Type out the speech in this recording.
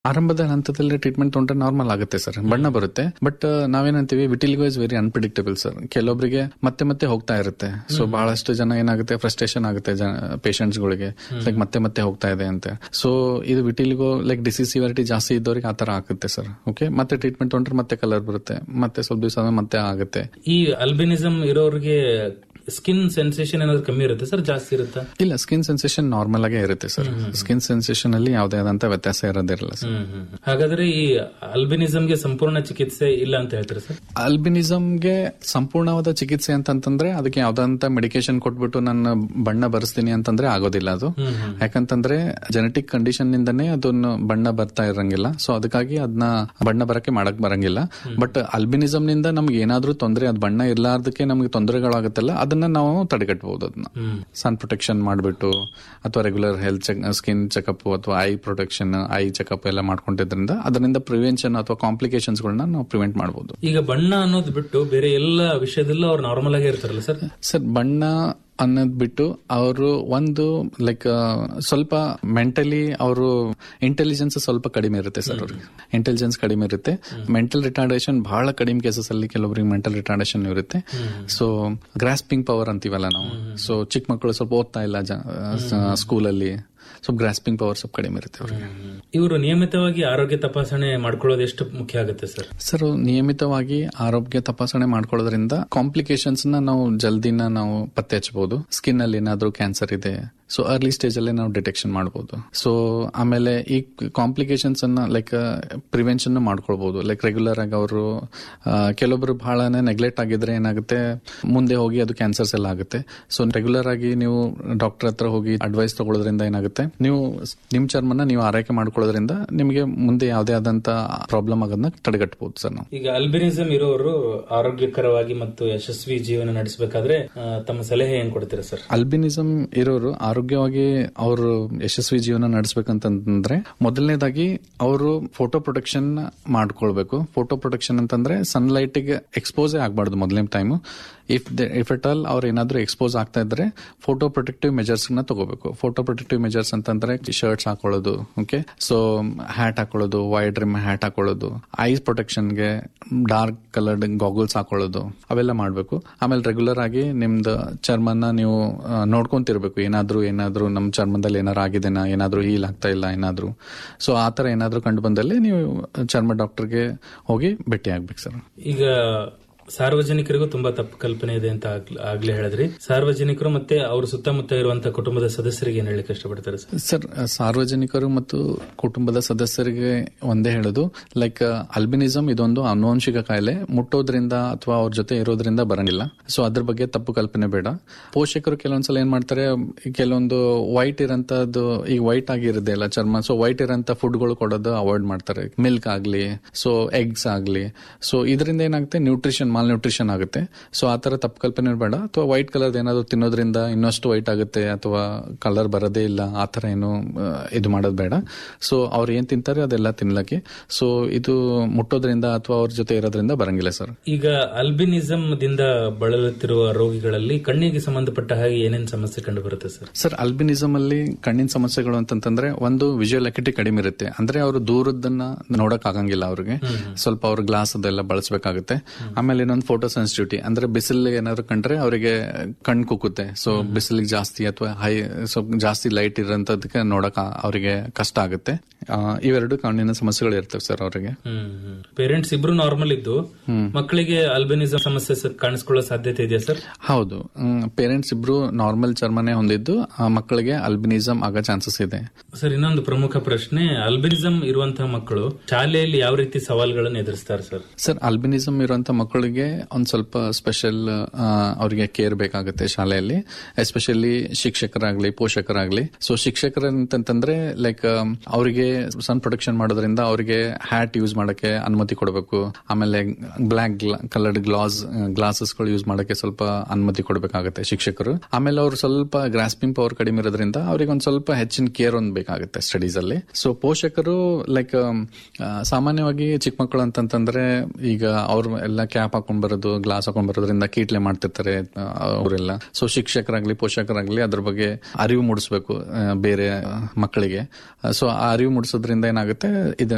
ಆರಂಭದ ಹಂತದಲ್ಲಿ ಟ್ರೀಟ್ಮೆಂಟ್ ತೊಗೊಂಡ್ರೆ ನಾರ್ಮಲ್ ಆಗುತ್ತೆ ಸರ್ ಬಣ್ಣ ಬರುತ್ತೆ ಬಟ್ ನಾವೇನಂತೀವಿ vitiligo is very unpredictable sir ಕೆಲವೊಬ್ಬರಿಗೆ ಮತ್ತೆ ಮತ್ತೆ ಹೋಗ್ತಾ ಇರುತ್ತೆ ಸೊ ಬಹಳಷ್ಟು ಜನ ಏನಾಗುತ್ತೆ ಫ್ರಸ್ಟ್ರೇಷನ್ ಆಗುತ್ತೆ ಪೇಷಂಟ್ಸ್ ಗಳಿಗೆ ಲೈಕ್ ಮತ್ತೆ ಮತ್ತೆ ಹೋಗ್ತಾ ಇದೆ ಅಂತ ಸೊ ಇದು ವಿಟಿಲಿಗೋ ಲೈಕ್ ಡಿಸೀಸ್ ಸಿವಿಯಾರಿಟಿ ಜಾಸ್ತಿ ಇದ್ದವ್ರಿಗೆ ಆ ತರ ಆಗುತ್ತೆ ಸರ್ ಓಕೆ ಮತ್ತೆ ಟ್ರೀಟ್ಮೆಂಟ್ ತೊಗೊಂಡ್ರೆ ಮತ್ತೆ ಕಲರ್ ಬರುತ್ತೆ ಮತ್ತೆ ಸ್ವಲ್ಪ ದಿವಸ ಮತ್ತೆ ಆಗುತ್ತೆ ಈ ಅಲ್ಬಿನಿಸಮ್ ಇರೋರಿಗೆ ಸ್ಕಿನ್ ಸೆನ್ಸೇಷನ್ ಏನಾದ್ರು ಕಮ್ಮಿ ಇರುತ್ತೆ ಸರ್ ಜಾಸ್ತಿ ಇರುತ್ತಾ ಇಲ್ಲ ಸ್ಕಿನ್ ಸೆನ್ಸೇಷನ್ ನಾರ್ಮಲ್ ಆಗೇ ಇರುತ್ತೆ ಸರ್ ಸ್ಕಿನ್ ಸೆನ್ಸೇಷನ್ ಅಲ್ಲಿ ಯಾವುದೇ ಆದಂತ ವ್ಯತ್ಯಾಸ ಇರೋದಿರಲ್ಲ ಸರ್ ಹ್ಮ್, ಹ್ಮ್. ಹಾಗಾದ್ರೆ ಈ ಅಲ್ಬಿನಿಸಮ್ಗೆ ಸಂಪೂರ್ಣ ಚಿಕಿತ್ಸೆ ಇಲ್ಲ ಅಂತ ಹೇಳ್ತಾರೆ ಸರ್ ಅಲ್ಬಿನಿಸಮ್ಗೆ ಸಂಪೂರ್ಣವಾದ ಚಿಕಿತ್ಸೆ ಅಂತಂತಂದ್ರೆ ಅದಕ್ಕೆ ಯಾವ್ದಂತ ಮೆಡಿಕೇಶನ್ ಕೊಟ್ಬಿಟ್ಟು ನನ್ನ ಬಣ್ಣ ಬರೆಸ್ತೀನಿ ಅಂತಂದ್ರೆ ಆಗೋದಿಲ್ಲ ಅದು ಯಾಕಂತಂದ್ರೆ ಜೆನೆಟಿಕ್ ಕಂಡೀಷನ್ ನಿಂದನೇ ಅದನ್ನ ಬಣ್ಣ ಬರ್ತಾ ಇರಂಗಿಲ್ಲ ಸೊ ಅದಕ್ಕಾಗಿ ಅದನ್ನ ಬಣ್ಣ ಬರಕ್ಕೆ ಮಾಡಕ್ ಬರಂಗಿಲ್ಲ ಬಟ್ ಅಲ್ಬಿನಿಸಮ್ ನಿಂದ ನಮ್ಗೆ ಏನಾದ್ರೂ ತೊಂದರೆ ಅದ್ ಬಣ್ಣ ಇರ್ಲಾರ್ದಕ್ಕೆ ನಮ್ಗೆ ತೊಂದರೆಗಳಾಗುತ್ತಲ್ಲ ಅದನ್ನ ನಾವು ತಡೆಗಟ್ಟಬಹುದು ಅದನ್ನ ಸನ್ ಪ್ರೊಟೆಕ್ಷನ್ ಮಾಡ್ಬಿಟ್ಟು ಅಥವಾ ರೆಗ್ಯುಲರ್ ಹೆಲ್ತ್ ಸ್ಕಿನ್ ಚೆಕಪ್ ಅಥವಾ ಐ ಪ್ರೊಟೆಕ್ಷನ್ ಐ ಚೆಕಪ್ ಎಲ್ಲ ಮಾಡ್ಕೊಂಡಿದ್ರಿಂದ ಅದರಿಂದ ಪ್ರಿವೆನ್ಷನ್ ಅಥವಾ ಕಾಂಪ್ಲಿಕೇಶನ್ಸ್ ಗಳನ್ನ ನಾವು ಪ್ರಿವೆಂಟ್ ಮಾಡಬಹುದು ಈಗ ಬಣ್ಣ ಅನ್ನೋದು ಬಿಟ್ಟು ಬೇರೆ ಎಲ್ಲ ವಿಷಯದಲ್ಲೂ ಅವ್ರು ನಾರ್ಮಲ್ ಆಗೇ ಇರ್ತಾರಲ್ಲ ಸರ್ ಸರ್ ಬಣ್ಣ ಅನ್ನೋದ್ ಬಿಟ್ಟು ಅವರು ಒಂದು ಲೈಕ್ ಸ್ವಲ್ಪ ಮೆಂಟಲಿ ಅವರು ಇಂಟೆಲಿಜೆನ್ಸ್ ಸ್ವಲ್ಪ ಕಡಿಮೆ ಇರುತ್ತೆ ಸರ್ ಅವ್ರಿಗೆ ಇಂಟೆಲಿಜೆನ್ಸ್ ಕಡಿಮೆ ಇರುತ್ತೆ ಮೆಂಟಲ್ ರಿಟಾರ್ಡೇಷನ್ ಬಹಳ ಕಡಿಮೆ ಕೇಸಸ್ ಅಲ್ಲಿ ಕೆಲವರಿಗೆ ಮೆಂಟಲ್ ರಿಟಾರ್ಡೇಷನ್ ಇರುತ್ತೆ ಸೊ ಗ್ರಾಸ್ಪಿಂಗ್ ಪವರ್ ಅಂತೀವಲ್ಲ ನಾವು ಸೊ ಚಿಕ್ಕ ಮಕ್ಕಳು ಸ್ವಲ್ಪ ಓದ್ತಾ ಇಲ್ಲ ಸ್ಕೂಲಲ್ಲಿ ಸ್ವಲ್ಪ ಗ್ರಾಸ್ಪಿಂಗ್ ಪವರ್ ಸ್ವಲ್ಪ ಕಡಿಮೆ ಇರುತ್ತೆ ಅವ್ರಿಗೆ ಇವರು ನಿಯಮಿತವಾಗಿ ಆರೋಗ್ಯ ತಪಾಸಣೆ ಮಾಡ್ಕೊಳ್ಳೋದು ಎಷ್ಟು ಮುಖ್ಯ ಆಗುತ್ತೆ ಸರ್ ಸರ್ ನಿಯಮಿತವಾಗಿ ಆರೋಗ್ಯ ತಪಾಸಣೆ ಮಾಡ್ಕೊಳ್ಳೋದ್ರಿಂದ ಕಾಂಪ್ಲಿಕೇಶನ್ಸ್ ನ ನಾವು ಜಲ್ದಿನ ನಾವು ಪತ್ತೆ ಹಚ್ಚಬಹುದು ಸ್ಕಿನ್ ಅಲ್ಲಿ ಏನಾದ್ರೂ ಕ್ಯಾನ್ಸರ್ ಇದೆ ಸೊ ಅರ್ಲಿ ಸ್ಟೇಜ್ ಅಲ್ಲೇ ನಾವು ಡಿಟೆಕ್ಷನ್ ಮಾಡಬಹುದು ಸೊ ಆಮೇಲೆ ಈ ಕಾಂಪ್ಲಿಕೇಶನ್ಸ್ ಅನ್ನ ಲೈಕ್ ಪ್ರಿವೆನ್ಷನ್ ಮಾಡ್ಕೊಳ್ಬಹುದು ಲೈಕ್ ರೆಗ್ಯುಲರ್ ಆಗಿ ಅವರು ಕೆಲವೊಬ್ರು ಬಹಳನೇ ನೆಗ್ಲೆಕ್ಟ್ ಆಗಿದ್ರೆ ಏನಾಗುತ್ತೆ ಮುಂದೆ ಹೋಗಿ ಅದು ಕ್ಯಾನ್ಸರ್ಸ್ ಎಲ್ಲ ಆಗುತ್ತೆ ಸೊ ರೆಗ್ಯುಲರ್ ಆಗಿ ನೀವು ಡಾಕ್ಟರ್ ಹತ್ರ ಹೋಗಿ ಅಡ್ವೈಸ್ ತಗೊಳ್ಳೋದ್ರಿಂದ ಏನಾಗುತ್ತೆ ನೀವು ನಿಮ್ ಚರ್ಮನ ನೀವು ಆರೈಕೆ ಮಾಡ್ಕೊಳ್ಳೋದ್ರಿಂದ ನಿಮಗೆ ಮುಂದೆ ಯಾವುದೇ ಆದಂತ ಪ್ರಾಬ್ಲಮ್ ಆಗೋದನ್ನ ತಡೆಗಟ್ಟಬಹುದು ಸರ್ ನಾವು ಈಗ ಅಲ್ಬಿನಿಸಮ್ ಇರೋರು ಆರೋಗ್ಯಕರವಾಗಿ ಮತ್ತು ಯಶಸ್ವಿ ಜೀವನ ನಡೆಸಬೇಕಾದ್ರೆ ಆ, ತಮ್ಮ ಸಲಹೆ ಏನ್ ಕೊಡ್ತೀರಾ ಸರ್ ಅಲ್ಬಿನಿಸಮ್ ಇರೋರು ಆರೋಗ್ಯವಾಗಿ ಅವರು ಯಶಸ್ವಿ ಜೀವನ ನಡೆಸಬೇಕಂತಂದ್ರೆ ಮೊದಲನೇದಾಗಿ ಅವರು ಫೋಟೋ ಪ್ರೊಟೆಕ್ಷನ್ ಮಾಡ್ಕೊಳ್ಬೇಕು ಫೋಟೋ ಪ್ರೊಟೆಕ್ಷನ್ ಅಂತಂದ್ರೆ ಸನ್ಲೈಟ್ ಗೆ ಎಕ್ಸ್ಪೋಸೇ ಆಗಬಾರ್ದು ಮೊದಲನೇ time if if it all ಅವ್ರು ಏನಾದ್ರೂ ಎಕ್ಸ್ಪೋಸ್ ಆಗ್ತಾ ಇದ್ರೆ ಫೋಟೋ ಪ್ರೊಟೆಕ್ಟಿವ್ ಮೆಜರ್ಸ್ ನ ತಗೋಬೇಕು ಫೋಟೋ ಪ್ರೊಟೆಕ್ಟಿವ್ ಮೆಜರ್ಸ್ ಅಂತಂದ್ರೆ ಶರ್ಟ್ಸ್ ಹಾಕೊಳ್ಳೋದು ಓಕೆ ಸೊ ಹ್ಯಾಟ್ ಹಾಕೊಳ್ಳೋದು ವೈಡ್ ರಿಮ್ ಹ್ಯಾಟ್ ಹಾಕೊಳ್ಳೋದು ಐಸ್ ಪ್ರೊಟೆಕ್ಷನ್ಗೆ ಡಾರ್ಕ್ ಕಲರ್ಡ್ ಗಾಗಲ್ಸ್ ಹಾಕೊಳ್ಳೋದು ಅವೆಲ್ಲ ಮಾಡಬೇಕು ಆಮೇಲೆ ರೆಗ್ಯುಲರ್ ಆಗಿ ನಿಮ್ದು ಚರ್ಮನ ನೀವು ಆ, ನೋಡ್ಕೊಂತಿರ್ಬೇಕು ಏನಾದ್ರೂ ಏನಾದ್ರೂ ನಮ್ಮ ಚರ್ಮದಲ್ಲಿ ಏನಾದ್ರು ಆಗಿದೆನಾ ಏನಾದ್ರೂ ಹೀಲ್ ಆಗ್ತಾ ಇಲ್ಲ ಏನಾದ್ರೂ ಸೊ ಆ ತರ ಏನಾದ್ರೂ ಕಂಡು ಬಂದಲ್ಲಿ ನೀವು ಚರ್ಮ ಡಾಕ್ಟರ್ಗೆ ಹೋಗಿ ಭೇಟಿ ಆಗ್ಬೇಕು ಸರ್ ಈಗ ಸಾರ್ವಜನಿಕರಿಗೂ ತುಂಬಾ ತಪ್ಪು ಕಲ್ಪನೆ ಇದೆ ಅಂತ ಆಗ್ಲ- ಆಗ್ಲೇ ಹೇಳಿದ್ರಿ ಸಾರ್ವಜನಿಕರು ಮತ್ತೆ ಅವ್ರ ಸುತ್ತಮುತ್ತ ಇರುವಂತಹ ಕುಟುಂಬದ ಸದಸ್ಯರಿಗೆ ಏನ್ ಹೇಳಲಿಕ್ಕೆ ಇಷ್ಟಪಡ್ತಾರೆ ಸರ್ ಸರ್ ಸಾರ್ವಜನಿಕರು ಮತ್ತು ಕುಟುಂಬದ ಸದಸ್ಯರಿಗೆ ಒಂದೇ ಹೇಳೋದು ಲೈಕ್ ಅಲ್ಬಿನಿಸಮ್ ಇದೊಂದು ಆನುವಂಶಿಕ ಕಾಯಿಲೆ ಮುಟ್ಟೋದ್ರಿಂದ ಅಥವಾ ಅವ್ರ ಜೊತೆ ಇರೋದ್ರಿಂದ ಬರಂಗಿಲ್ಲ ಸೊ ಅದ್ರ ಬಗ್ಗೆ ತಪ್ಪು ಕಲ್ಪನೆ ಬೇಡ ಪೋಷಕರು ಕೆಲವೊಂದ್ಸಲ ಏನ್ ಮಾಡ್ತಾರೆ ಕೆಲವೊಂದು ವೈಟ್ ಇರಂತದ್ದು ಈಗ ವೈಟ್ ಆಗಿರುತ್ತೆ ಅಲ್ಲ ಚರ್ಮ ಸೊ ವೈಟ್ ಇರೋಂತ ಫುಡ್ಗಳು ಕೊಡೋದು ಅವಾಯ್ಡ್ ಮಾಡ್ತಾರೆ ಮಿಲ್ಕ್ ಆಗ್ಲಿ ಸೊ ಎಗ್ಸ್ ಆಗ್ಲಿ ಸೊ ಇದರಿಂದ ಏನಾಗುತ್ತೆ ನ್ಯೂಟ್ರಿಷನ್ ಮಾಲ್ ನ್ಯೂಟ್ರಿಷನ್ ಆಗುತ್ತೆ ಸೊ ಆ ತರ ತಪ್ಪು ಕಲ್ಪನೆ ಬೇಡ ಅಥವಾ ವೈಟ್ ಕಲರ್ ಏನಾದ್ರು ತಿನ್ನೋದ್ರಿಂದ ಇನ್ನಷ್ಟು ವೈಟ್ ಆಗುತ್ತೆ ಅಥವಾ ಕಲರ್ ಬರೋದೇ ಇಲ್ಲ ಆ ತರ ಏನು ಆ, ಇದು ಮಾಡೋದು ಬೇಡ ಸೊ ಅವ್ರು ಏನ್ ತಿಂತಾರೆ ಅದೆಲ್ಲ ತಿನ್ಲಕ್ಕೆ ಸೊ ಇದು ಮುಟ್ಟೋದ್ರಿಂದ ಅಥವಾ ಅವ್ರ ಜೊತೆ ಇರೋದ್ರಿಂದ ಬರಂಗಿಲ್ಲ ಸರ್ ಈಗ ಅಲ್ಬಿನಿಸಮ್ ದಿಂದ ಬಳಲುತ್ತಿರುವ ರೋಗಿಗಳಲ್ಲಿ ಕಣ್ಣಿಗೆ ಸಂಬಂಧಪಟ್ಟ ಹಾಗೆ ಏನೇನ್ ಸಮಸ್ಯೆ ಕಂಡು ಬರುತ್ತೆ ಸರ್ ಸರ್ ಅಲ್ಬಿನಿಸಮ್ ಅಲ್ಲಿ ಕಣ್ಣಿನ ಸಮಸ್ಯೆಗಳು ಅಂತಂತಂದ್ರೆ ಒಂದು ವಿಜುವಲ್ ಅಕಿಟಿ ಕಡಿಮೆ ಇರುತ್ತೆ ಅಂದ್ರೆ ಅವರು ದೂರದನ್ನ ನೋಡಕ್ ಆಗಂಗಿಲ್ಲ ಅವ್ರಿಗೆ ಸ್ವಲ್ಪ ಅವ್ರ ಗ್ಲಾಸ್ ಅದೆಲ್ಲ ಬಳಸಬೇಕಾಗುತ್ತೆ ಆಮೇಲೆ ಇನ್ನೊಂದು ಫೋಟೋ ಸೆನ್ಸಿಟಿವಿಟಿ ಅಂದ್ರೆ ಬಿಸಿಲು ಏನಾದ್ರು ಕಂಡ್ರೆ ಅವರಿಗೆ ಕಣ್ ಕುಕ್ಕುತ್ತೆ ಸೊ ಬಿಸಿಲಿಗೆ ಜಾಸ್ತಿ ಅಥವಾ ಹೈ ಸ್ವಲ್ಪ ಜಾಸ್ತಿ ಲೈಟ್ ಇರೋಂಥದಕ್ಕೆ ನೋಡಕ್ ಆ- ಅವರಿಗೆ ಕಷ್ಟ ಆಗುತ್ತೆ ಆ, ಇವೆರಡು ಕಣ್ಣಿನ ಸಮಸ್ಯೆಗಳು ಇರ್ತವೆ ಸರ್ ಅವರಿಗೆ ಪೇರೆಂಟ್ಸ್ ಇಬ್ರು ನಾರ್ಮಲ್ ಇದ್ದು ಮಕ್ಕಳಿಗೆ ಅಲ್ಬಿನಿಸಮ್ ಸಮಸ್ಯೆ ಸ- ಕಾಣಿಸ್ಕೊಳ್ಳೋ ಸಾಧ್ಯತೆ ಇದೆಯಾ ಸರ್ ಹೌದು ಪೇರೆಂಟ್ಸ್ ಇಬ್ರು ನಾರ್ಮಲ್ ಚರ್ಮನೆ ಹೊಂದಿದ್ದು ಆ ಮಕ್ಕಳಿಗೆ ಅಲ್ಬಿನಿಸಮ್ ಆಗೋ ಚಾನ್ಸಸ್ ಇದೆ ಸರ್ ಇನ್ನೊಂದು ಪ್ರಮುಖ ಪ್ರಶ್ನೆ ಅಲ್ಬಿನಿಸಮ್ ಇರುವಂತಹ ಮಕ್ಕಳು ಶಾಲೆಯಲ್ಲಿ ಯಾವ ರೀತಿ ಸವಾಲುಗಳನ್ನು ಎದುರಿಸ್ತಾರೆ ಸರ್ ಸರ್ ಅಲ್ಬಿನಿಸಮ್ ಇರುವಂತ ಮಕ್ಕಳಿಗೆ ಒಂದ್ ಸ್ವಲ್ಪ ಸ್ಪೆಷಲ್ ಅವರಿಗೆ ಕೇರ್ ಬೇಕಾಗುತ್ತೆ ಶಾಲೆಯಲ್ಲಿ ಎಸ್ಪೆಷಲಿ ಶಿಕ್ಷಕರಾಗ್ಲಿ ಪೋಷಕರಾಗ್ಲಿ ಸೊ ಶಿಕ್ಷಕರ ಅಂತಂತಂದ್ರೆ ಲೈಕ್ ಅವರಿಗೆ ಸನ್ ಪ್ರೊಟೆಕ್ಷನ್ ಮಾಡೋದ್ರಿಂದ ಅವರಿಗೆ ಹ್ಯಾಟ್ ಯೂಸ್ ಮಾಡಕ್ಕೆ ಅನುಮತಿ ಕೊಡಬೇಕು ಆಮೇಲೆ ಬ್ಲಾಕ್ ಕಲರ್ಡ್ ಗ್ಲಾಸ್ ಗ್ಲಾಸಸ್ ಗಳು ಯೂಸ್ ಮಾಡಕ್ಕೆ ಸ್ವಲ್ಪ ಅನುಮತಿ ಕೊಡಬೇಕಾಗುತ್ತೆ ಶಿಕ್ಷಕರು ಆಮೇಲೆ ಅವ್ರು ಸ್ವಲ್ಪ ಗ್ರಾಸ್ಪಿಂಗ್ ಪವರ್ ಕಡಿಮೆ ಇರೋದ್ರಿಂದ ಅವ್ರಿಗೆ ಒಂದ್ ಸ್ವಲ್ಪ ಹೆಚ್ಚಿನ ಕೇರ್ ಒಂದು ಬೇಕಾಗುತ್ತೆ ಸ್ಟಡೀಸ್ ಅಲ್ಲಿ ಸೊ ಪೋಷಕರು ಲೈಕ್ ಸಾಮಾನ್ಯವಾಗಿ ಚಿಕ್ಕ ಮಕ್ಕಳು ಅಂತಂತಂದ್ರೆ ಈಗ ಅವ್ರು ಎಲ್ಲ ಕ್ಯಾಪ್ ಹಾಕೊಂಡ್ ಬರೋದು ಗ್ಲಾಸ್ ಹಾಕೊಂಡ್ ಬರೋದ್ರಿಂದ ಕೀಟ್ಲೆ ಮಾಡ್ತಿರ್ತಾರೆ ಆ, ಅವರೆಲ್ಲ ಸೊ ಶಿಕ್ಷಕರಾಗ್ಲಿ ಪೋಷಕರಾಗ್ಲಿ ಅದ್ರ ಬಗ್ಗೆ ಅರಿವು ಮೂಡಿಸ್ಬೇಕು ಆ, ಬೇರೆ ಮಕ್ಕಳಿಗೆ ಸೊ ಆ ಅರಿವು ಮೂಡಿಸೋದ್ರಿಂದ ಏನಾಗುತ್ತೆ ಇದು